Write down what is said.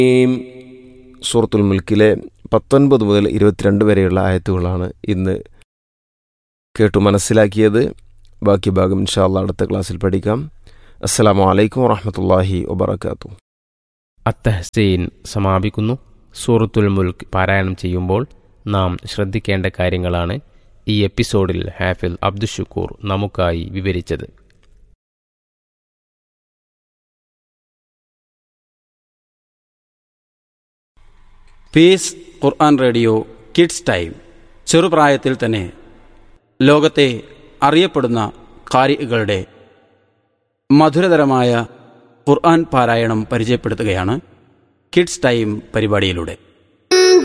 സൂറത്തുൽ മുൽക്കിലെ പത്തൊൻപത് മുതൽ ഇരുപത്തിരണ്ട് വരെയുള്ള ആയത്തുകളാണ് ഇന്ന് കേട്ടു മനസ്സിലാക്കിയത് ബാക്കി ഭാഗം ഇൻഷാല്ല അടുത്ത ക്ലാസ്സിൽ പഠിക്കാം അസ്സലാമു അലൈക്കും വറഹമത്തല്ലാഹി വബർക്കാത്തു അത്തഹസീൻ സമാപിക്കുന്നു സൂറത്തുൽ മുൽക്ക് പാരായണം ചെയ്യുമ്പോൾ നാം ശ്രദ്ധിക്കേണ്ട കാര്യങ്ങളാണ് ഈ എപ്പിസോഡിൽ ഹാഫിൽ അബ്ദുഷുക്കൂർ നമുക്കായി വിവരിച്ചത് peace Quran radio kids time ചെറുപ്രായത്തിൽ തന്നെ ലോകത്തെ അറിയപ്പെടുന്ന കാരികളുടെ മധുരതരമായ ഖുർആൻ പാരായണം പരിചയപ്പെടുത്തുകയാണ് കിഡ്സ് ടൈം പരിപാടിയിലൂടെ